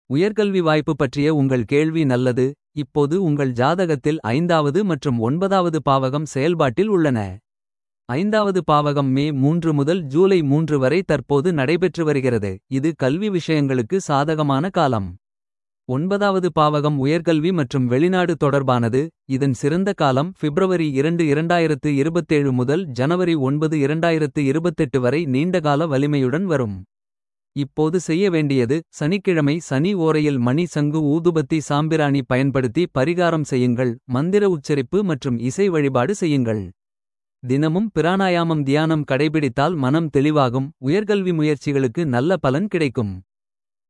உயர்கல்வி வாய்ப்பு பற்றிய உங்கள் கேள்வி நல்லது இப்போது உங்கள் ஜாதகத்தில் ஐந்தாவது மற்றும் ஒன்பதாவது பாவகம் செயல்பாட்டில் உள்ளன ஐந்தாவது பாவகம் மே மூன்று முதல் ஜூலை மூன்று வரை தற்போது நடைபெற்று வருகிறது இது கல்வி விஷயங்களுக்கு சாதகமான காலம் ஒன்பதாவது பாவகம் உயர்கல்வி மற்றும் வெளிநாடு தொடர்பானது இதன் சிறந்த காலம் பிப்ரவரி இரண்டு இரண்டாயிரத்து இருபத்தேழு முதல் ஜனவரி ஒன்பது இரண்டாயிரத்து இருபத்தெட்டு வரை நீண்டகால வலிமையுடன் வரும் இப்போது செய்ய வேண்டியது சனிக்கிழமை சனி ஓரையில் மணி சங்கு ஊதுபத்தி சாம்பிராணி பயன்படுத்தி பரிகாரம் செய்யுங்கள் மந்திர உச்சரிப்பு மற்றும் இசை வழிபாடு செய்யுங்கள் தினமும் பிராணாயாமம் தியானம் கடைபிடித்தால் மனம் தெளிவாகும் உயர்கல்வி முயற்சிகளுக்கு நல்ல பலன் கிடைக்கும்